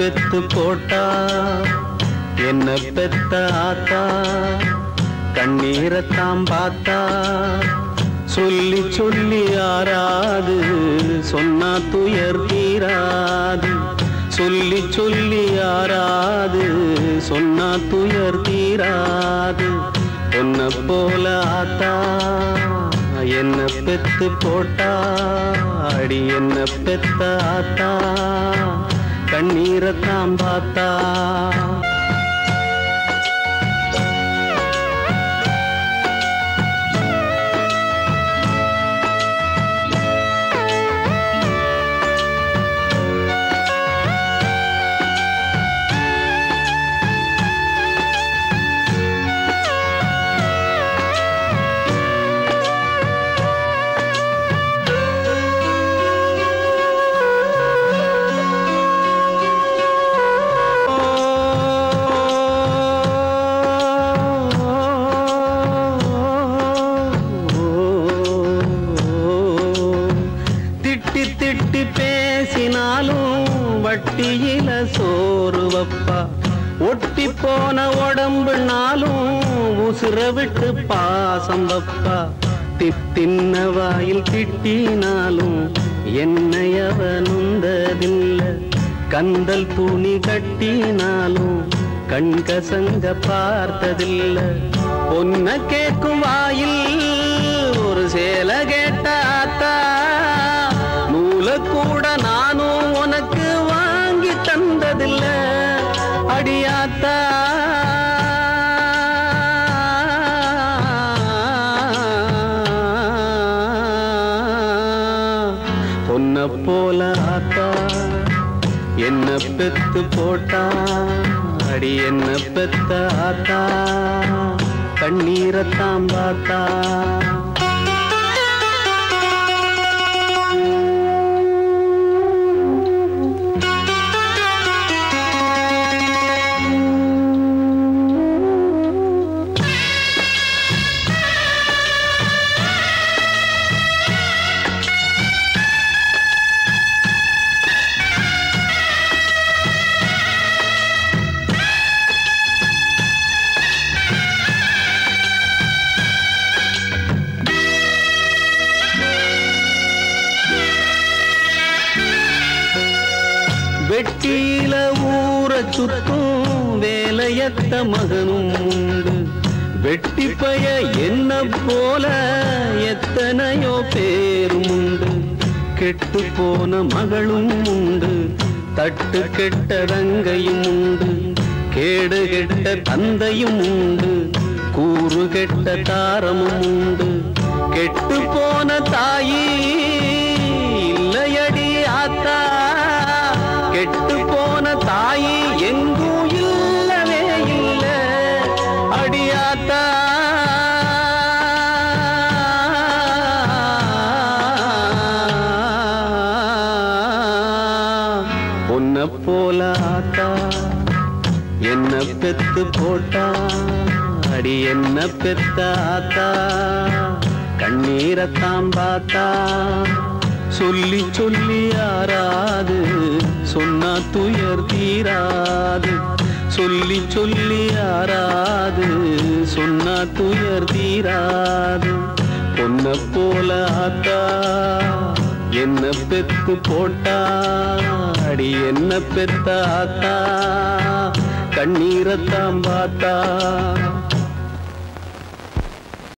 பெத்து போட்டா என்ன பெத்த ஆத்தா கண்ணீரத்தாம் பார்த்தா சொல்லி சொல்லி ஆறாது சொன்னா துயர் தீராது சொல்லி சொல்லி ஆறாது சொன்னா துயர் தீராது பொன்ன போல ஆத்தா என்ன பெத்து போட்டா அடி என்ன பெத்த ஆத்தா கண்ணீரத்தாம் பார்த்தா திட்டி திட்டி பேசினாலும் வட்டியில சோறு வப்பா ஒட்டி போன உடம்புனாலும் உசுர விட்டு பாசம் வப்பா தித்தின்ன வாயில் திட்டினாலும் என்னை அவனுந்ததில்ல கந்தல் துணி கட்டினாலும் கண்கசங்க பார்த்ததில்ல பொன்ன கேட்கும் வாயில் ஒரு சேல கேட்டாத்தா நூல கூட நானும் உனக்கு வாங்கி தந்ததில்ல அடியாத்தா பொன்ன போல ஆத்தா என்ன பெத்து போட்டா அடி என்ன பெத்த ஆத்தா கண்ணீரத்தாம் பார்த்தா வெட்டியில ஊற சுத்தும் வேலையத்த மகனும் உண்டு வெட்டி பய என்ன போல எத்தனையோ பேரும் உண்டு கெட்டு போன மகளும் உண்டு தட்டு கெட்ட ரங்கையும் உண்டு கேடு கெட்ட தந்தையும் உண்டு கூறு கெட்ட தாரமும் உண்டு கெட்டு போன தாயி இல்லையடி ஆத்தா கெட்டு போன தாயி எங்கும் இல்லவே இல்ல அடியாத்தா உன்னை போல ஆத்தா என்ன பெத்து போட்டா அடி என்ன பெத்த ஆத்தா கண்ணீரத்தாம் பார்த்தா சொல்லி சொல்லி ஆறாது சொன்னா துயர் தீராது சொல்லி சொல்லி ஆறாது சொன்னா துயர் தீராது பொன்ன போல ஆத்தா என்ன பெத்து போட்டா அடி என்ன பெத்த ஆத்தா கண்ணீரத்தாம் பார்த்தா